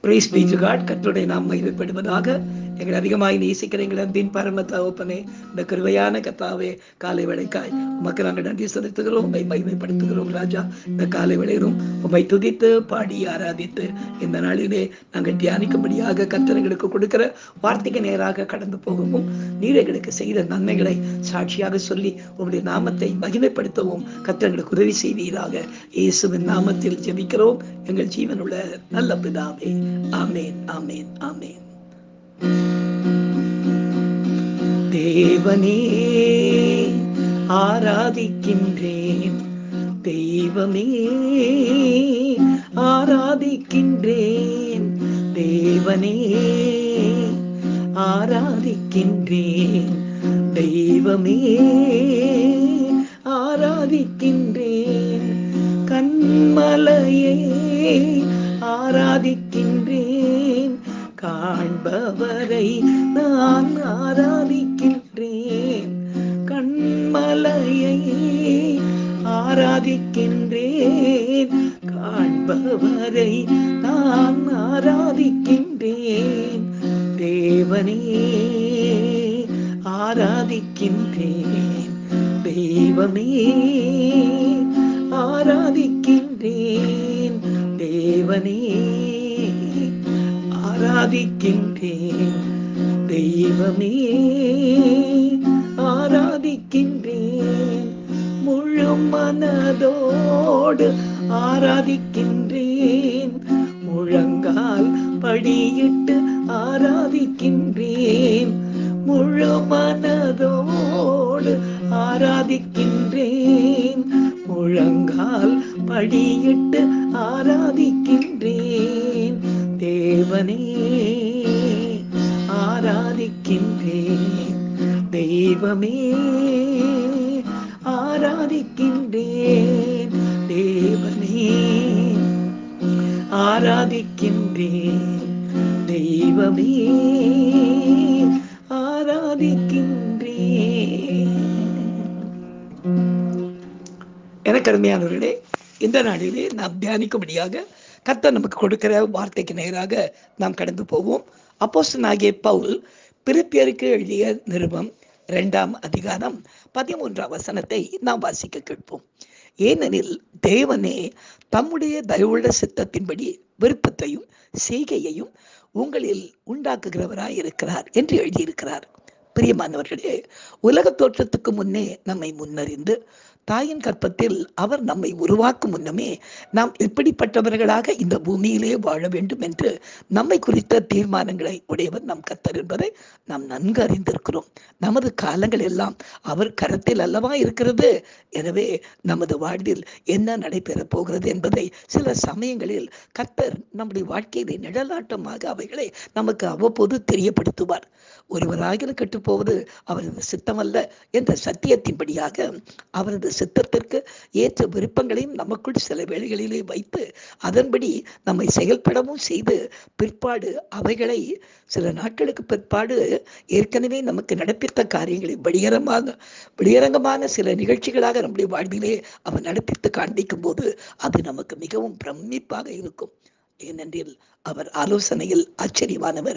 brace beach God கற்றுடைய நாம் மகிமைப்படுவதாக எங்களை அதிகமாய் நேசிக்கிற எங்கள் அன்பின் பரம தகப்பனே இந்த கிருவையான கத்தாவே காலை வேளைக்காய் உமக்கு நாங்கள் நன்றி செலுத்துகிறோம் உண்மை மகிமைப்படுத்துகிறோம் ராஜா இந்த காலை வேளையிலும் உண்மை துதித்து பாடி ஆராதித்து இந்த நாளிலே நாங்கள் தியானிக்கும்படியாக கத்தனைகளுக்கு கொடுக்கிற வார்த்தைக்கு நேராக கடந்து போகவும் நீர் எங்களுக்கு செய்த நன்மைகளை சாட்சியாக சொல்லி உங்களுடைய நாமத்தை மகிமைப்படுத்தவும் கத்தங்களுக்கு உதவி செய்வீராக இயேசுவின் நாமத்தில் ஜெபிக்கிறோம் எங்கள் ஜீவனுள்ள நல்ல பிதாவே ஆமேன் ஆமேன் ஆமேன் தேவனே ஆராதிக்கின்றேன் தெய்வமே ஆராதிக்கின்றேன் தேவனே ஆராதிக்கின்றேன் தெய்வமே ஆராதிக்கின்றேன் கண்மலையே ஆராதிக்கின்றேன் காண்பவரை நான் ஆராதிக்கின்றேன் கண்மலையை ஆராதிக்கின்றேன் காண்பவரை நான் ஆராதிக்கின்றேன் தேவனே ஆராதிக்கின்றேன் தெய்வமே ஆராதிக்கின்றேன் தேவனே ஆராதிக்கின்றேன் தெய்வமே ஆராதிக்கின்றேன் முழு மனதோடு ஆராதிக்கின்றேன் முழங்கால் படியிட்டு ஆராதிக்கின்றேன் முழு மனதோடு ஆராதிக்கின்றேன் முழங்கால் படியிட்டு ஆராதிக்கின்றேன் தேவனே ஆராதிக்கின்றேன் தெய்வமே ஆராதிக்கின்றேன் தேவனே ஆராதிக்கின்றேன் தெய்வமே ஆராதிக்கின்றேன் எனக்கு அருமையானவர்களே இந்த நாளிலே நாம் தியானிக்கும்படியாக கர்த்தர் நமக்கு கொடுக்கிற வார்த்தைக்கு நேராக நாம் கடந்து போவோம் அப்போஸ்தலனாகிய பவுல் பிரிப்பியருக்கு எழுதிய நிருபம் இரண்டாம் அதிகாரம் பதிமூன்றாம் வசனத்தை நாம் வாசிக்க கேட்போம் ஏனெனில் தேவனே தம்முடைய தயவுள்ள சித்தத்தின்படி விருப்பத்தையும் செய்கையையும் உங்களில் உண்டாக்குகிறவராய் இருக்கிறார் என்று எழுதியிருக்கிறார் பிரியமானவர்களே உலக தோற்றத்துக்கு முன்னே நம்மை முன்னறிந்து தாயின் கற்பத்தில் அவர் நம்மை உருவாக்கும் முன்னமே நாம் எப்படிப்பட்டவர்களாக இந்த பூமியிலே வாழ வேண்டும் என்று நம்மை குறித்த தீர்மானங்களை உடையவர் நம் கத்தர் என்பதை நாம் நன்கு அறிந்திருக்கிறோம் நமது காலங்கள் எல்லாம் அவர் கரத்தில் அல்லவா இருக்கிறது எனவே நமது வாழ்வில் என்ன நடைபெறப் போகிறது என்பதை சில சமயங்களில் கத்தர் நம்முடைய வாழ்க்கையிலே நிழலாட்டமாக அவைகளை நமக்கு அவ்வப்போது தெரியப்படுத்துவார் ஒருவராகிற கெட்டுப்போவது அவரது சித்தமல்ல என்ற சத்தியத்தின்படியாக அவரது சித்தத்திற்கு ஏற்ற விருப்பங்களையும் நமக்குள் சில வேளைகளிலே வைத்து அதன்படி நம்மை செயல்படவும் செய்து பிற்பாடு அவைகளை சில நாட்களுக்கு பிற்பாடு ஏற்கனவே நமக்கு நடப்பித்த காரியங்களை வெளியரமாக வெளியரங்கமான சில நிகழ்ச்சிகளாக நம்முடைய வாழ்விலே அவர் நடப்பித்து காண்பிக்கும் போது அது நமக்கு மிகவும் பிரமிப்பாக இருக்கும் ஏனென்றில் அவர் ஆலோசனையில் ஆச்சரியமானவர்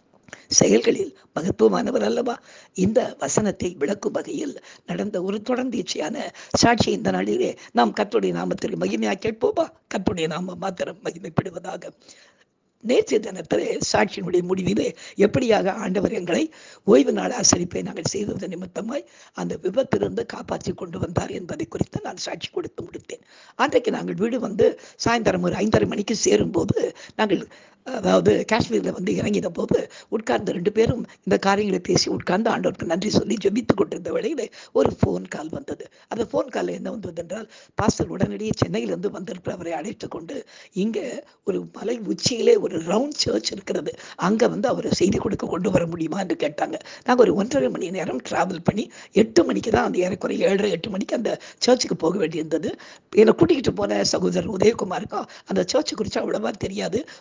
செயல்களில் மகத்துவமானவர் அல்லவா இந்த வசனத்தை விளக்கும் வகையில் நடந்த ஒரு தொடர்ந்தீச்சையான சாட்சி இந்த நாளிலே நாம் கற்றுடைய நாமத்திற்கு மகிமையாக கேட்போமா கற்றுடைய நாம மாத்திரம் மகிமைப்படுவதாக நேற்றைய தினத்திலே சாட்சியினுடைய முடிவிலே எப்படியாக ஆண்டவர் எங்களை ஓய்வு நாள் ஆசரிப்பை நாங்கள் செய்தது நிமித்தமாய் அந்த விபத்திலிருந்து காப்பாற்றி கொண்டு வந்தார் என்பதை குறித்து நான் சாட்சி கொடுத்து முடித்தேன் அன்றைக்கு நாங்கள் வீடு வந்து சாயந்தரம் ஒரு ஐந்தரை மணிக்கு சேரும்போது நாங்கள் அதாவது காஷ்மீரில் வந்து இறங்கின போது உட்கார்ந்து ரெண்டு பேரும் இந்த காரியங்களை பேசி உட்கார்ந்து ஆண்டவருக்கு நன்றி சொல்லி ஜெபித்து கொண்டிருந்த வேளையில் ஒரு ஃபோன் கால் வந்தது அந்த ஃபோன் காலில் என்ன வந்தது என்றால் பாஸ்டர் உடனடியே சென்னையிலிருந்து வந்திருக்கிற அவரை அழைத்து கொண்டு இங்கே ஒரு மலை உச்சியிலே ஒரு ரவுண்ட் சர்ச் இருக்கிறது அங்கே வந்து அவர் செய்தி கொடுக்க கொண்டு வர முடியுமா என்று கேட்டாங்க நாங்கள் ஒரு ஒன்றரை மணி நேரம் டிராவல் பண்ணி எட்டு மணிக்கு தான் அந்த ஏறக்குறைய ஏழரை எட்டு மணிக்கு அந்த சர்ச்சுக்கு போக வேண்டியிருந்தது என்னை கூட்டிகிட்டு போன சகோதரர் உதயகுமாருக்கும் அந்த சர்ச்சு குறித்து அவ்வளவா தெரியாது லொக்கேஷன்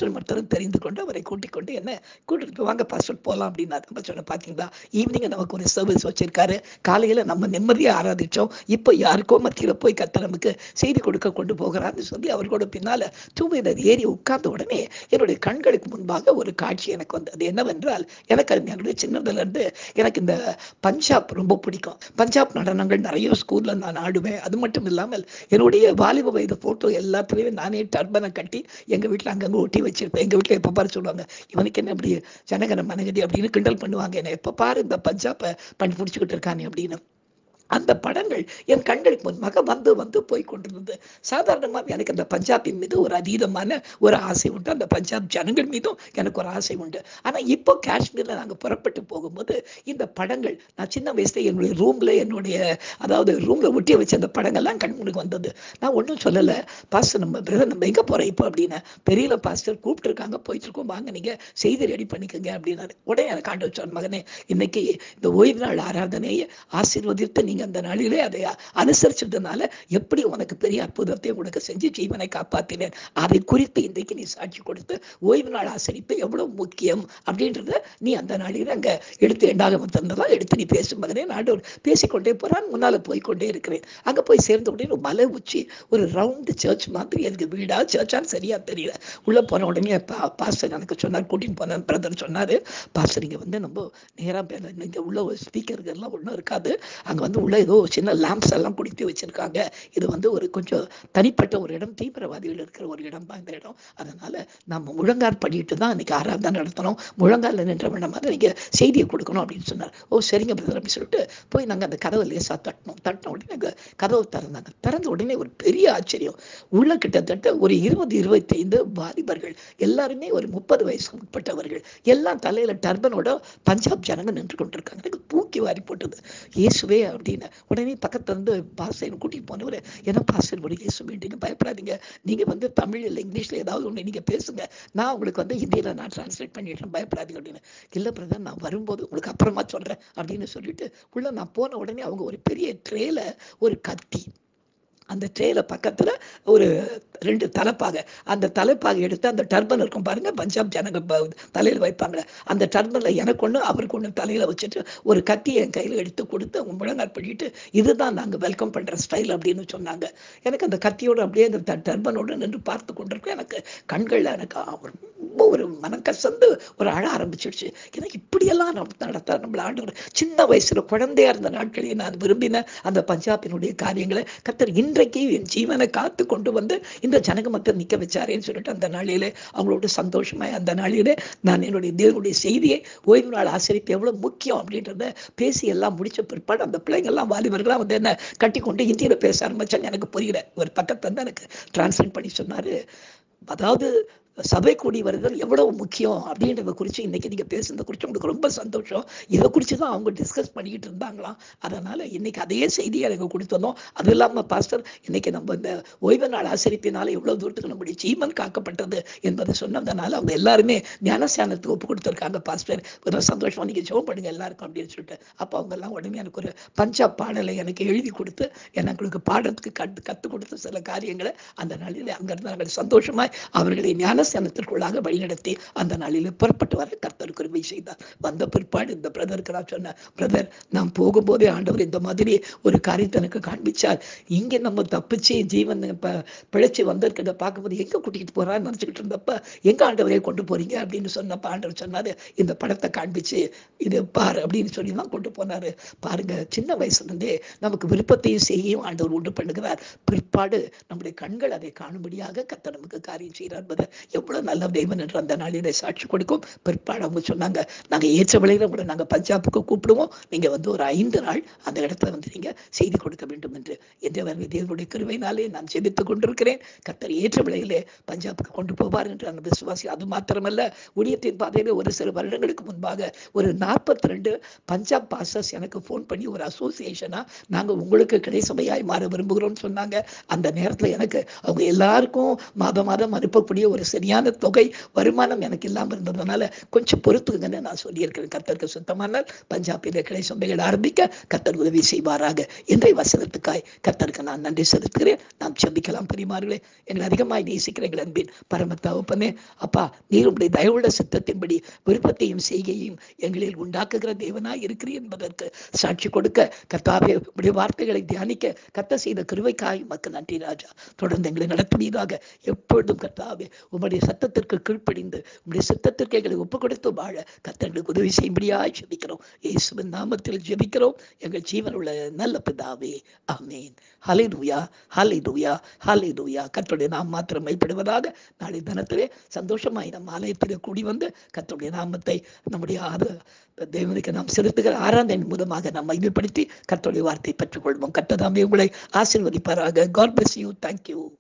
பாஸ்டர் மட்டும் தெரிந்து கொண்டு அவரை கூட்டிக் கொண்டு என்ன கூட்டிட்டு போய் வாங்க பாஸ்டர் போகலாம் அப்படின்னா நம்ம சொன்ன பார்த்தீங்களா ஈவினிங் நமக்கு ஒரு சர்வீஸ் வச்சிருக்காரு காலையில் நம்ம நிம்மதியாக ஆராதிச்சோம் இப்போ யாருக்கோ மத்தியில் போய் கத்த நமக்கு செய்தி கொடுக்க கொண்டு போகிறான்னு சொல்லி அவர்களோட பின்னால் டூ வீலர் ஏறி உட்கார்ந்த உடனே என்னுடைய கண்களுக்கு முன்பாக ஒரு காட்சி எனக்கு வந்தது என்னவென்றால் எனக்கு அது என்னுடைய சின்னதுலேருந்து எனக்கு இந்த பஞ்சாப் ரொம்ப பிடிக்கும் பஞ்சாப் நடனங்கள் நிறைய ஸ்கூலில் நான் ஆடுவேன் அது மட்டும் இல்லாமல் என்னுடைய வாலிப வயது ஃபோட்டோ எல்லாத்துலேயுமே நானே டர்பனை கட்டி எங்கள் வீட்டில் அங்கங்கே ஒட்டி வச்சிருப்பேன் எங்கள் வீட்டில் எப்போ பாரு சொல்லுவாங்க இவனுக்கு என்ன அப்படி ஜனகன மனகதி அப்படின்னு கிண்டல் பண்ணுவாங்க என்ன எப்போ பாரு இந்த பஞ்சாப்பை பண்ணி பிடிச்சிக்கிட்டு இருக்கானே அப்படின்னு அந்த படங்கள் என் கண்களுக்கு முன்பாக வந்து வந்து போய் கொண்டிருந்தது சாதாரணமாக எனக்கு அந்த பஞ்சாபின் மீது ஒரு அதீதமான ஒரு ஆசை உண்டு அந்த பஞ்சாப் ஜனங்கள் மீதும் எனக்கு ஒரு ஆசை உண்டு ஆனால் இப்போ காஷ்மீரில் நாங்கள் புறப்பட்டு போகும்போது இந்த படங்கள் நான் சின்ன வயசுல என்னுடைய ரூமில் என்னுடைய அதாவது ரூமில் ஒட்டி வச்ச அந்த படங்கள்லாம் கண் முன்னுக்கு வந்தது நான் ஒன்றும் சொல்லலை பாஸ்டர் நம்ம பிரதர் நம்ம எங்கே போகிறோம் இப்போ அப்படின்னு பெரியல பாஸ்டர் கூப்பிட்டுருக்காங்க போயிட்டுருக்கோம் வாங்க நீங்கள் செய்தி ரெடி பண்ணிக்கோங்க அப்படின்னாரு உடனே எனக்கு ஆண்டு வச்சான் மகனே இன்னைக்கு இந்த ஓய்வு நாள் ஆராதனையை ஆசீர்வதித்து நீங்கள் அந்த நாளிலே அதை அனுசரிச்சதுனால எப்படி உனக்கு பெரிய அற்புதத்தை உனக்கு செஞ்சு ஜீவனை காப்பாற்றினேன் அதை குறித்து இன்றைக்கு நீ சாட்சி கொடுத்து ஓய்வு நாள் ஆசரிப்பு எவ்வளவு முக்கியம் அப்படின்றத நீ அந்த நாளில் அங்கே எடுத்து எண்டாக தந்தெல்லாம் எடுத்து நீ பேசும் மகனே நாடு பேசிக்கொண்டே போகிறான் முன்னால் போய்க்கொண்டே இருக்கிறேன் அங்கே போய் சேர்ந்த உடனே ஒரு மலை உச்சி ஒரு ரவுண்டு சர்ச் மாதிரி எனக்கு வீடா சர்ச்சான்னு சரியா தெரியல உள்ளே போன உடனே பா பாஸ்டர் எனக்கு சொன்னார் கூட்டின்னு போன பிரதர் சொன்னார் பாஸ்டர் இங்கே வந்து நம்ம நேராக இங்கே உள்ள ஒரு ஸ்பீக்கர்கள்லாம் ஒன்றும் இருக்காது அங்கே வந்து உள்ள ஏதோ சின்ன லேம்ப்ஸ் எல்லாம் குடித்து வச்சிருக்காங்க இது வந்து ஒரு கொஞ்சம் தனிப்பட்ட ஒரு இடம் தீவிரவாதிகள் இருக்கிற ஒரு இடம் தான் இந்த இடம் அதனால நம்ம முழங்கால் பண்ணிட்டு தான் இன்னைக்கு ஆராதனை நடத்தணும் முழங்கால நின்ற வண்ணம் மாதிரி நீங்கள் செய்தியை கொடுக்கணும் அப்படின்னு சொன்னார் ஓ சரிங்க பிரதர் அப்படின்னு சொல்லிட்டு போய் நாங்கள் அந்த கதவை லேசாக தட்டினோம் தட்டின உடனே நாங்கள் கதவை திறந்தாங்க திறந்த உடனே ஒரு பெரிய ஆச்சரியம் உள்ள கிட்டத்தட்ட ஒரு இருபது இருபத்தைந்து வாலிபர்கள் எல்லாருமே ஒரு முப்பது வயசுக்கு உட்பட்டவர்கள் எல்லாம் தலையில டர்பனோட பஞ்சாப் ஜனங்க நின்று கொண்டிருக்காங்க எனக்கு தூக்கி வாரி போட்டது இயேசுவே அப்படின்னு உடனே பக்கத்துல இருந்து பாஸ்டர் கூட்டிட்டு போனவர் என்ன பாஸ்டர் ஒரு இயேசு வேண்டிங்க பயப்படாதீங்க நீங்க வந்து தமிழ் இல்லை இங்கிலீஷ்ல ஏதாவது ஒன்று நீங்க பேசுங்க நான் உங்களுக்கு வந்து ஹிந்தியில நான் டிரான்ஸ்லேட் பண்ணிடுறேன் பயப்படாதீங்க அப்படின்னு இல்லை பிரதர் நான் வரும்போது உங்களுக்கு அப்புறமா சொல்றேன் அப்படின்னு சொல்லிட்டு உள்ள நான் போன உடனே அவங்க ஒரு பெரிய ட்ரேல ஒரு கத்தி அந்த ட்ரேல பக்கத்துல ஒரு ரெண்டு தலைப்பாக அந்த தலைப்பாக எடுத்து அந்த டர்பன் இருக்கும் பாருங்க பஞ்சாப் ஜனங்க ப- தலையில வைப்பாங்க அந்த டர்பன்ல எனக்கு ஒண்ணு அவருக்கு ஒண்ணு தலையில வச்சுட்டு ஒரு கத்தி என் கையில எடுத்து கொடுத்து அவங்க முழங்கால் பண்ணிட்டு இதுதான் நாங்க வெல்கம் பண்ற ஸ்டைல் அப்படின்னு சொன்னாங்க எனக்கு அந்த கத்தியோட அப்படியே அந்த ட- டர்பனோட நின்று பார்த்து கொண்டிருக்கேன் எனக்கு கண்கள்ல எனக்கு ஆ- ரொம்ப ஒரு மனக்கசந்து ஒரு அழ ஆரம்பிச்சிடுச்சு ஏன்னா இப்படியெல்லாம் நம்ம நடத்த நம்மள ஆண்டு சின்ன வயசுல குழந்தையா இருந்த நாட்களில் நான் விரும்பின அந்த பஞ்சாபினுடைய காரியங்களை கத்தர் இன்றைக்கு என் ஜீவனை காத்து கொண்டு வந்து இந்த ஜனக மக்கள் நிக்க வச்சாரேன்னு சொல்லிட்டு அந்த நாளிலே அவங்களோட சந்தோஷமாய் அந்த நாளிலே நான் என்னுடைய தேவனுடைய செய்தியை ஓய்வு நாள் ஆசிரியப்பு எவ்வளவு முக்கியம் அப்படின்றத பேசி எல்லாம் முடிச்ச பிற்பாடு அந்த பிள்ளைங்க எல்லாம் வாலிபர்களாம் வந்து என்ன கட்டி கொண்டு ஹிந்தியில பேச ஆரம்பிச்சாங்க எனக்கு புரியல ஒரு பக்கத்துல இருந்து எனக்கு டிரான்ஸ்லேட் பண்ணி சொன்னாரு அதாவது சபை கூடி வருதல் எவ்வளவு முக்கியம் அப்படின்றத குறித்து இன்னைக்கு நீங்க பேசுனதை குறித்து உங்களுக்கு ரொம்ப சந்தோஷம் இதை குறித்து தான் அவங்க டிஸ்கஸ் பண்ணிக்கிட்டு இருந்தாங்களாம் அதனால இன்னைக்கு அதே செய்தியை எனக்கு கொடுத்தோம் அது இல்லாம பாஸ்டர் இன்னைக்கு நம்ம இந்த ஓய்வு நாள் ஆசிரியப்பினால எவ்வளவு தூரத்துக்கு நம்முடைய ஜீவன் காக்கப்பட்டது என்பதை சொன்னதுனால அவங்க எல்லாருமே ஞானஸ்தானத்துக்கு ஒப்பு கொடுத்துருக்காங்க பாஸ்டர் ஒரு சந்தோஷமா நீங்க ஜெபம் பண்ணுங்க எல்லாருக்கும் அப்படின்னு சொல்லிட்டு அப்போ அவங்க எல்லாம் உடனே எனக்கு ஒரு பஞ்சாப் பாடலை எனக்கு எழுதி கொடுத்து எனக்கு பாடுறதுக்கு கத்து கற்றுக் கொடுத்த சில காரியங்களை அந்த நாளில் அங்கிருந்து நாங்கள் சந்தோஷமாய் அவர்களை ஞானஸ்தானத்திற்குள்ளாக வழிநடத்தி அந்த நாளில் புறப்பட்டு வர கர்த்தர் கிருபை செய்தார் வந்த பிற்பாடு இந்த பிரதருக்கு நான் சொன்னேன் பிரதர் நான் போகும்போதே ஆண்டவர் இந்த மாதிரி ஒரு காரியத்தை எனக்கு காண்பிச்சார் இங்கே நம்ம தப்பிச்சு ஜீவன் இப்ப பிழைச்சு வந்திருக்கிறத பார்க்கும்போது எங்க கூட்டிகிட்டு போறான்னு நினச்சிக்கிட்டு இருந்தப்ப எங்க ஆண்டவரை கொண்டு போறீங்க அப்படின்னு சொன்னப்ப ஆண்டவர் சொன்னாரு இந்த படத்தை காண்பிச்சு இது பாரு அப்படின்னு சொல்லி தான் கொண்டு போனாரு பாருங்க சின்ன வயசுல இருந்தே நமக்கு விருப்பத்தையும் செய்யும் ஆண்டவர் உண்டு பண்ணுகிறார் பிற்பாடு நம்முடைய கண்கள் அதை காணும்படியாக கத்த நமக்கு காரியம் செய்கிறார் என்பதை எவ்வளவு நல்ல தெய்வன் என்று அந்த நாளிலே சாட்சி கொடுக்கும் பிற்பாடு அவங்க சொன்னாங்க நாங்க ஏற்ற விலையில கூட நாங்க பஞ்சாபுக்கு கூப்பிடுவோம் நீங்க வந்து ஒரு ஐந்து நாள் அந்த இடத்துல வந்து நீங்க செய்தி கொடுக்க வேண்டும் என்று என்ற வரவே தேவனுடைய கிருபையினாலே நான் ஜெபித்துக் கொண்டிருக்கிறேன் கர்த்தர் ஏற்ற விலையிலே பஞ்சாபுக்கு கொண்டு போவார் என்று அந்த விசுவாசி அது மாத்திரமல்ல ஊழியத்தின் பாதையில ஒரு சில வருடங்களுக்கு முன்பாக ஒரு நாற்பத்தி ரெண்டு பஞ்சாப் பாசஸ் எனக்கு ஃபோன் பண்ணி ஒரு அசோசியேஷனா நாங்க உங்களுக்கு கிடை சபையாய் மாற விரும்புகிறோம்னு சொன்னாங்க அந்த நேரத்துல எனக்கு அவங்க எல்லாருக்கும் மாதம் மாதம் அனுப்பக்கூடிய ஒரு சில சரியான தொகை வருமானம் எனக்கு இல்லாமல் இருந்ததுனால கொஞ்சம் பொறுத்துங்கன்னு நான் சொல்லியிருக்கிறேன் கத்தருக்கு சுத்தமானால் பஞ்சாபில் கிளை சந்தைகள் ஆரம்பிக்க கத்தர் உதவி செய்வாராக இன்றைய வசனத்துக்காய் கத்தருக்கு நான் நன்றி செலுத்துகிறேன் நாம் செபிக்கலாம் பெரியமார்களே எங்களை அதிகமாய் நேசிக்கிற எங்கள் அன்பின் பரம தகப்பனே அப்பா நீர் உடைய தயவுள்ள சித்தத்தின்படி விருப்பத்தையும் செய்கையும் எங்களில் உண்டாக்குகிற தேவனாய் இருக்கிறீர் என்பதற்கு சாட்சி கொடுக்க கர்த்தாவே உடைய வார்த்தைகளை தியானிக்க கத்த செய்த கிருவைக்காய் மக்கள் நன்றி ராஜா தொடர்ந்து எங்களை நடத்துவீராக எப்பொழுதும் கர்த்தாவே உம்முடைய சத்தத்திற்கு கீழ்ப்படிந்து உம்முடைய சித்தத்திற்கு எங்களை ஒப்பு கொடுத்து வாழ கத்தங்களுக்கு உதவி செய்யும்படியாய் ஜெபிக்கிறோம் இயேசுவின் நாமத்தில் ஜெபிக்கிறோம் எங்கள் ஜீவனுள்ள நல்ல பிதாவே ஆமேன் ஹலை லூயா ஹலை லூயா ஹலை லூயா கத்தருடைய நாம் மாத்திரம் மைப்படுவதாக நாளை தினத்திலே சந்தோஷமாய் நம் ஆலயத்திலே கூடி வந்து கத்தருடைய நாமத்தை நம்முடைய ஆறு தேவனுக்கு நாம் செலுத்துகிற ஆராதனை மூலமாக நாம் மைமைப்படுத்தி கத்தருடைய வார்த்தை பெற்றுக்கொள்வோம் கத்ததாமே உங்களை ஆசீர்வதிப்பாராக காட் பிளஸ் யூ தேங்க்யூ